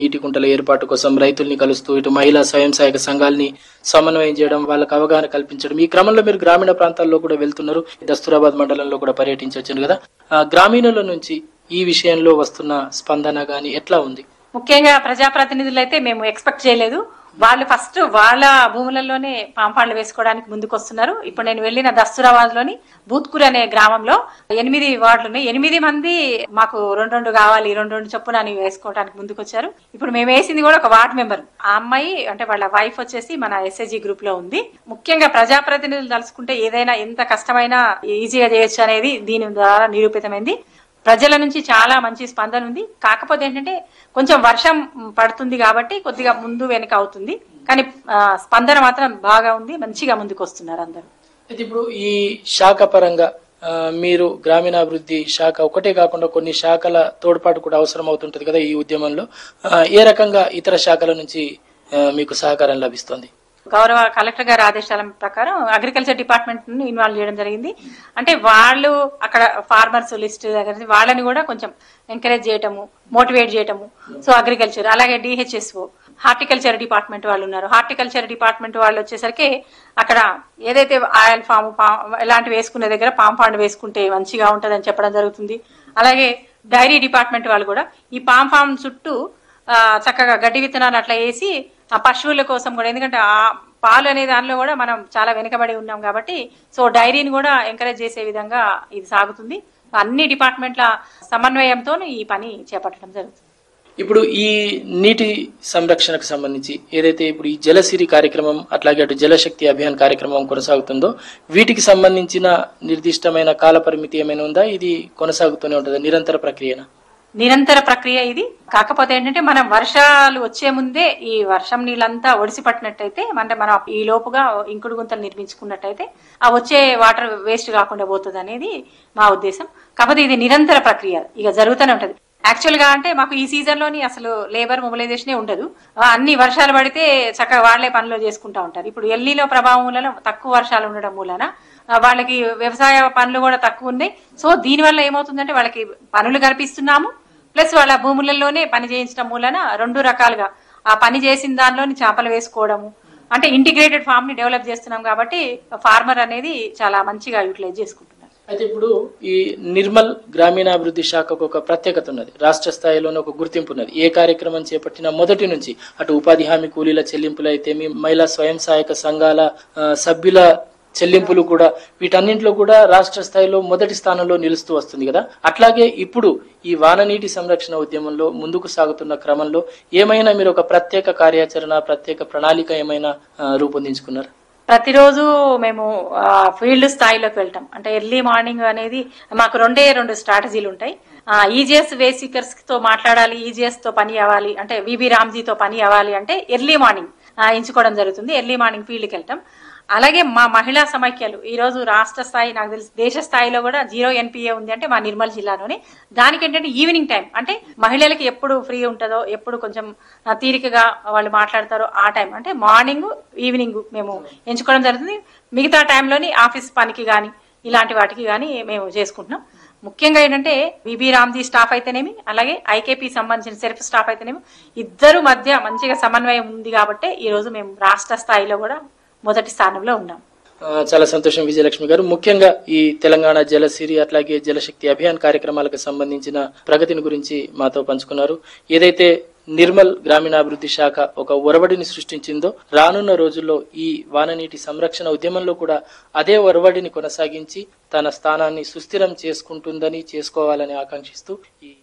నీటి కుంటల ఏర్పాటు కోసం రైతుల్ని కలుస్తూ ఇటు మహిళా స్వయం సహాయక సంఘాలని సమన్వయం చేయడం వాళ్ళకి అవగాహన కల్పించడం ఈ క్రమంలో మీరు గ్రామీణ ప్రాంతాల్లో కూడా వెళ్తున్నారు దస్తూరాబాద్ మండలంలో కూడా పర్యటించొచ్చారు కదా ఆ, గ్రామీణుల నుంచి ఈ విషయంలో వస్తున్న స్పందన గాని ఎట్లా ఉంది ముఖ్యంగా ప్రజాప్రతినిధులు అయితే మేము ఎక్స్పెక్ట్ చేయలేదు వాళ్ళు ఫస్ట్ వాళ్ళ భూములలోనే పాంపాళ్ళు వేసుకోవడానికి ముందుకు వస్తున్నారు ఇప్పుడు నేను వెళ్ళిన దస్తూరాబాద్ లోని బూత్కూర్ అనే గ్రామంలో ఎనిమిది వార్డులు ఉన్నాయి ఎనిమిది మంది మాకు రెండు రెండు కావాలి రెండు రెండు చొప్పున అని వేసుకోవడానికి ముందుకు వచ్చారు ఇప్పుడు మేము వేసింది కూడా ఒక వార్డ్ మెంబర్ ఆ అమ్మాయి అంటే వాళ్ళ వైఫ్ వచ్చేసి మన ఎస్ఎస్జి గ్రూప్ లో ఉంది ముఖ్యంగా ప్రజాప్రతినిధులు తలుచుకుంటే ఏదైనా ఎంత కష్టమైనా ఈజీగా చేయొచ్చు అనేది దీని ద్వారా నిరూపితమైంది ప్రజల నుంచి చాలా మంచి స్పందన ఉంది కాకపోతే ఏంటంటే కొంచెం వర్షం పడుతుంది కాబట్టి కొద్దిగా ముందు వెనుక అవుతుంది కానీ ఆ, స్పందన మాత్రం బాగా ఉంది మంచిగా ముందుకు వస్తున్నారు అందరూ అయితే ఇప్పుడు ఈ శాఖ పరంగా ఆ, మీరు గ్రామీణాభివృద్ధి శాఖ ఒకటే కాకుండా కొన్ని శాఖల తోడ్పాటు కూడా అవసరం అవుతుంటది కదా ఈ ఉద్యమంలో ఆ, ఏ రకంగా ఇతర శాఖల నుంచి ఆ, మీకు సహకారం లభిస్తుంది గౌరవ కలెక్టర్ గారి ఆదేశాల ప్రకారం అగ్రికల్చర్ డిపార్ట్మెంట్ ను ఇన్వాల్వ్ చేయడం జరిగింది అంటే వాళ్ళు అక్కడ ఫార్మర్స్ లిస్ట్ దగ్గర నుంచి వాళ్ళని కూడా కొంచెం ఎంకరేజ్ చేయటము మోటివేట్ చేయటము సో అగ్రికల్చర్ అలాగే డిహెచ్ఎస్ఓ హార్టికల్చర్ డిపార్ట్మెంట్ వాళ్ళు ఉన్నారు హార్టికల్చర్ డిపార్ట్మెంట్ వాళ్ళు వచ్చేసరికి అక్కడ ఏదైతే ఆయిల్ ఫామ్ ఇలాంటివి వేసుకునే దగ్గర పామ్ పాండ్ వేసుకుంటే మంచిగా ఉంటుందని చెప్పడం జరుగుతుంది అలాగే డైరీ డిపార్ట్మెంట్ వాళ్ళు కూడా ఈ పామ్ ఫామ్ చుట్టూ ఆ, చక్కగా గడ్డి విత్తనాలు అట్లా వేసి ఆ పశువుల కోసం కూడా ఎందుకంటే ఆ పాలు అనే దానిలో కూడా మనం చాలా వెనుకబడి ఉన్నాం కాబట్టి సో డైరీని కూడా ఎంకరేజ్ చేసే విధంగా ఇది సాగుతుంది అన్ని డిపార్ట్మెంట్ల సమన్వయంతో ఈ పని చేపట్టడం జరుగుతుంది ఇప్పుడు ఈ నీటి సంరక్షణకు సంబంధించి ఏదైతే ఇప్పుడు ఈ జలసిరి కార్యక్రమం అట్లాగే అటు జలశక్తి అభియాన్ కార్యక్రమం కొనసాగుతుందో వీటికి సంబంధించిన నిర్దిష్టమైన కాల పరిమితి ఏమైనా ఉందా ఇది కొనసాగుతూనే ఉంటుందా నిరంతర ప్రక్రియనా నిరంతర ప్రక్రియ ఇది కాకపోతే ఏంటంటే మనం వర్షాలు వచ్చే ముందే ఈ వర్షం నీళ్ళంతా ఒడిసి పట్టినట్టయితే అంటే మనం ఈ లోపుగా ఇంకుడు గుంతలు నిర్మించుకున్నట్టయితే ఆ వచ్చే వాటర్ వేస్ట్ కాకుండా పోతుంది అనేది మా ఉద్దేశం కాకపోతే ఇది నిరంతర ప్రక్రియ ఇక జరుగుతూనే ఉంటది యాక్చువల్ గా అంటే మాకు ఈ సీజన్ లోని అసలు లేబర్ మొబిలైజేషన్ ఉండదు ఆ, అన్ని వర్షాలు పడితే చక్కగా వాళ్లే పనులు చేసుకుంటా ఉంటారు ఇప్పుడు ఎల్లీలో ప్రభావం వలన తక్కువ వర్షాలు ఉండడం మూలన ఆ, వాళ్ళకి వ్యవసాయ పనులు కూడా తక్కువ ఉన్నాయి సో దీని వల్ల ఏమవుతుందంటే వాళ్ళకి పనులు కల్పిస్తున్నాము ప్లస్ వాళ్ళ భూములలోనే పని చేయించడం మూలన రెండు రకాలుగా ఆ పని చేసిన దానిలోని చేపలు వేసుకోవడము అంటే ఇంటిగ్రేటెడ్ ఫామ్ ని డెవలప్ చేస్తున్నాం కాబట్టి ఫార్మర్ అనేది చాలా మంచిగా యూటిలైజ్ చేసుకుంటున్నారు అయితే ఇప్పుడు ఈ నిర్మల్ గ్రామీణాభివృద్ధి శాఖకు ఒక ప్రత్యేకత ఉన్నది రాష్ట్ర స్థాయిలోనే ఒక గుర్తింపు ఉన్నది ఏ కార్యక్రమం చేపట్టిన మొదటి నుంచి అటు ఉపాధి హామీ కూలీల చెల్లింపులు అయితే మహిళా స్వయం సహాయక సంఘాల ఆ, సభ్యుల చెల్లింపులు కూడా వీటన్నింటిలో కూడా రాష్ట్ర స్థాయిలో మొదటి స్థానంలో నిలుస్తూ వస్తుంది కదా అట్లాగే ఇప్పుడు ఈ వాననీటి సంరక్షణ ఉద్యమంలో ముందుకు సాగుతున్న క్రమంలో ఏమైనా మీరు ఒక ప్రత్యేక కార్యాచరణ ప్రత్యేక ప్రణాళిక ఏమైనా ఆ, రూపొందించుకున్నారు ప్రతిరోజు మేము ఫీల్డ్ స్థాయిలోకి వెళ్తాం అంటే ఎర్లీ మార్నింగ్ అనేది మాకు రెండే రెండు స్ట్రాటజీలు ఉంటాయి ఈజీఎస్ వేసికర్స్ తో మాట్లాడాలి ఈజీఎస్ తో పని అవ్వాలి అంటే విబి రామ్జీతో పని అవ్వాలి అంటే ఎర్లీ మార్నింగ్ ఎంచుకోవడం జరుగుతుంది ఎర్లీ మార్నింగ్ ఫీల్డ్కి వెళ్తాం అలాగే మా మహిళా సమైక్యాలు ఈ రోజు రాష్ట్ర స్థాయి నాకు తెలిసి దేశ స్థాయిలో కూడా జీరో ఎన్పిఏ ఉంది అంటే మా నిర్మల్ జిల్లాలోనే దానికి ఏంటంటే ఈవినింగ్ టైం అంటే మహిళలకి ఎప్పుడు ఫ్రీ ఉంటుందో ఎప్పుడు కొంచెం ఆ, తీరికగా వాళ్ళు మాట్లాడతారో ఆ టైం అంటే మార్నింగ్ ఈవినింగ్ మేము ఎంచుకోవడం జరుగుతుంది మిగతా టైంలోని ఆఫీస్ పనికి కానీ ఇలాంటి వాటికి కానీ మేము చేసుకుంటున్నాం ముఖ్యంగా ఏంటంటే బీబీ రామ్జీ స్టాఫ్ అయితేనేమి అలాగే ఐకేపీ సంబంధించిన సెల్ఫ్ స్టాఫ్ అయితేనేమి ఇద్దరు మధ్య మంచిగా సమన్వయం ఉంది కాబట్టి ఈ రోజు మేము రాష్ట్ర స్థాయిలో కూడా మొదటి స్థానంలో ఉన్నాం ఆ, చాలా సంతోషం విజయలక్ష్మి గారు ముఖ్యంగా ఈ తెలంగాణ జలసిరి అట్లాగే జలశక్తి అభియాన్ కార్యక్రమాలకు సంబంధించిన ప్రగతిని గురించి మాతో పంచుకున్నారు ఏదైతే నిర్మల్ గ్రామీణాభివృద్ధి శాఖ ఒక ఒరవడిని సృష్టించిందో రానున్న రోజుల్లో ఈ వాననీటి సంరక్షణ ఉద్యమంలో కూడా అదే ఒరవడిని కొనసాగించి తన స్థానాన్ని సుస్థిరం చేసుకుంటుందని చేసుకోవాలని ఆకాంక్షిస్తూ ఈ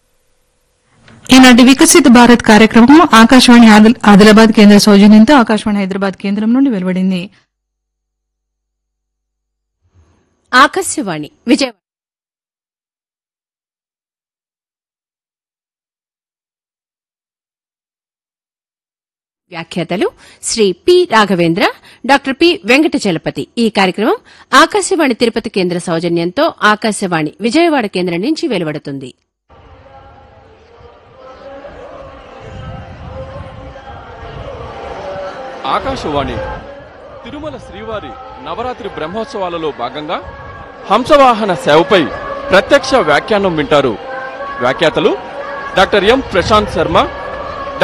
ఈనాటి వికసిత్ భారత్ కార్యక్రమం ఆకాశవాణి ఆదిల్- ఆదిలాబాద్ కేంద్ర సౌజన్యంతో ఆకాశవాణి హైదరాబాద్ కేంద్రం నుండి వెలువడింది ఆకాశవాణి విజయవాడ వ్యాఖ్యాతలు Shri P Raghavendra doctor P Venkata Chalapathi ఈ కార్యక్రమం ఆకాశవాణి తిరుపతి కేంద్ర సౌజన్యంతో ఆకాశవాణి విజయవాడ కేంద్రం నుంచి వెలువడుతుంది ఆకాశవాణి తిరుమల శ్రీవారి నవరాత్రి బ్రహ్మోత్సవాలలో భాగంగా హంసవాహన సేవపై ప్రత్యక్ష వ్యాఖ్యానం వింటారు వ్యాఖ్యాతలు డాక్టర్ ఎం ప్రశాంత్ శర్మ